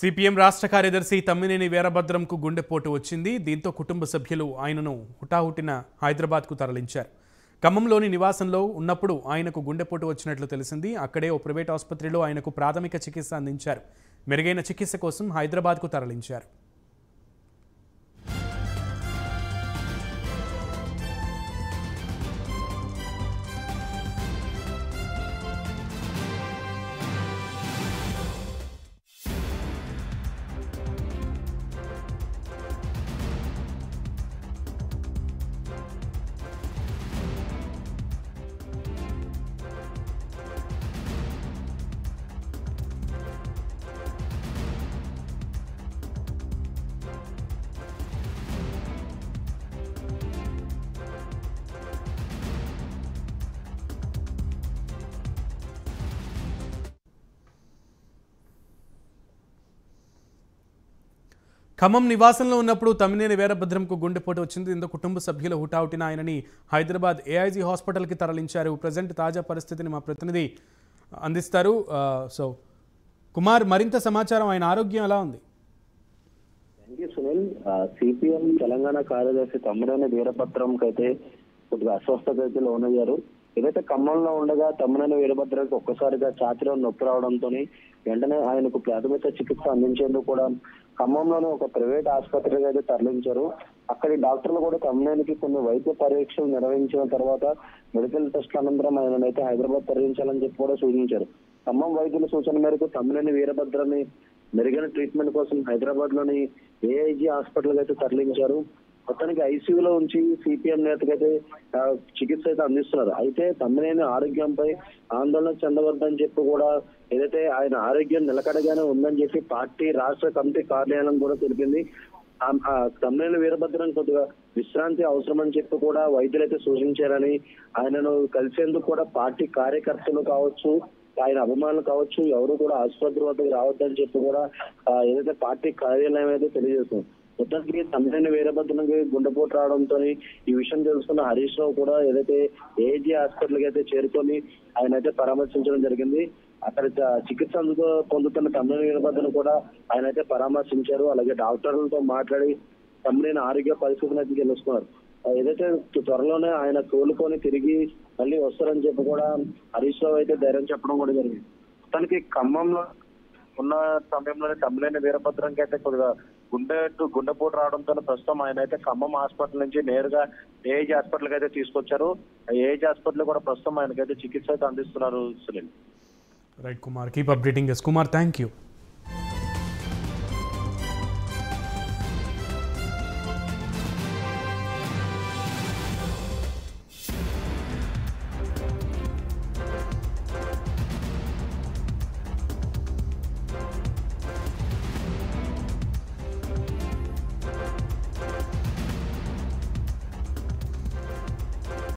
CPM రాష్ట్ర కార్యదర్శి తమ్మినేని వీరభద్రంకు గుండెపోటు వచ్చింది దీంతో కుటుంబ సభ్యులు ఆయనను హుటాహుటిన హైదరాబాద్కు తరలించారు ఖమ్మంలోని నివాసంలో ఉన్నప్పుడు ఆయనకు గుండెపోటు వచ్చినట్లు తెలిసింది అక్కడే ఓ ప్రైవేట్ ఆసుపత్రిలో ఆయనకు ప్రాథమిక చికిత్స అందించారు మెరుగైన చికిత్స కోసం హైదరాబాద్కు తరలించారు ఖమ్మం నివాసంలో ఉన్నప్పుడు తమ్మినేని వీరభద్రంకు గుండెపోటు వచ్చింది దీంతో కుటుంబ సభ్యుల హుటాహుటిన ఆయనని హైదరాబాద్ ఏఐజీ హాస్పిటల్కి తరలించారు ప్రజెంట్ తాజా పరిస్థితిని మా ప్రతినిధి అందిస్తారు ఆ, సో కుమార్ మరింత సమాచారం ఆయన ఆరోగ్యం ఎలా ఉంది thank you Sunil CPM Telangana కార్యదర్శి తమ్ముడైన వీరభద్రంకి అయితే కొద్దిగా అస్వస్థత అయితే లోనయ్యారు ఏదైతే ఖమ్మంలో ఉండగా తమ్ముడైన వీరభద్రంకి ఒక్కసారిగా ఛాతిలో నొప్పి రావడంతో వెంటనే ఆయనకు ప్రాథమిక చికిత్స అందించేందుకు కూడా ఖమ్మంలోని ఒక ప్రైవేట్ ఆసుపత్రికి అయితే తరలించారు అక్కడి డాక్టర్లు కూడా తమ్ముడానికి కొన్ని వైద్య పరీక్షలు నిర్వహించిన తర్వాత మెడికల్ టెస్ట్ అనంతరం ఆయననైతే హైదరాబాద్ తరలించాలని చెప్పి కూడా సూచించారు ఖమ్మం వైద్యుల సూచన మేరకు తమ్ముడైన వీరభద్రని మెరుగైన ట్రీట్మెంట్ కోసం హైదరాబాద్ లోని ఏఐజీ హాస్పిటల్ అయితే తరలించారు మొత్తానికి ఐసీయూలో ఉంచి సిపిఎం నేతకైతే ఆ, చికిత్స అయితే అందిస్తున్నారు అయితే తమ్మినేని ఆరోగ్యంపై ఆందోళన చెందవద్దని చెప్పి కూడా ఏదైతే ఆయన ఆరోగ్యం నిలకడగానే ఉందని చెప్పి పార్టీ రాష్ట్ర కమిటీ కార్యాలయం కూడా తెలిపింది ఆ- ఆ తమ్మినేని వీరభద్రం కొద్దిగా విశ్రాంతి అవసరమని చెప్పి కూడా వైద్యులు అయితే సూచించారని ఆయనను కలిసేందుకు కూడా పార్టీ కార్యకర్తలు కావచ్చు ఆయన అభిమానులు కావచ్చు ఎవరు కూడా ఆసుపత్రి వద్దకు రావద్దని చెప్పి కూడా ఆ, ఏదైతే పార్టీ కార్యాలయం అయితే తెలియజేస్తుంది మొత్తానికి తమ్మినేని వీరభద్రంకి గుండెపోటు రావడంతో ఈ విషయం తెలుసుకున్న హరీష్ రావు కూడా ఏదైతే ఏజీ హాస్పిటల్ కి అయితే చేరుకొని ఆయన అయితే పరామర్శించడం జరిగింది అక్కడ చ- చికిత్స అందుకు పొందుతున్న తమ్మినేని వీరభద్రం కూడా ఆయన అయితే పరామర్శించారు అలాగే డాక్టర్లతో మాట్లాడి తమ్మినేని ఆరోగ్య పరిస్థితిని అయితే తెలుసుకున్నారు ఆ, ఏదైతే త్వరలోనే ఆయన కోలుకొని తిరిగి మళ్ళీ వస్తారని చెప్పి కూడా హరీష్ రావు అయితే ధైర్యం చెప్పడం కూడా జరిగింది మొత్తానికి ఖమ్మంలో ఉన్న సమయంలోనే తమ్మినేని వీరభద్రంకి అయితే కొద్దిగా గుండె గుండెపోటు రావడంతో ప్రస్తుతం ఆయన అయితే ఖమ్మం హాస్పిటల్ నుంచి నేరుగా ఏజ్ హాస్పిటల్ కి అయితే తీసుకొచ్చారు ఏజ్ హాస్పిటల్ కూడా ప్రస్తుతం ఆయనకైతే చికిత్స అయితే అందిస్తున్నారు Sunil right Kumar keep updating S Kumar thank you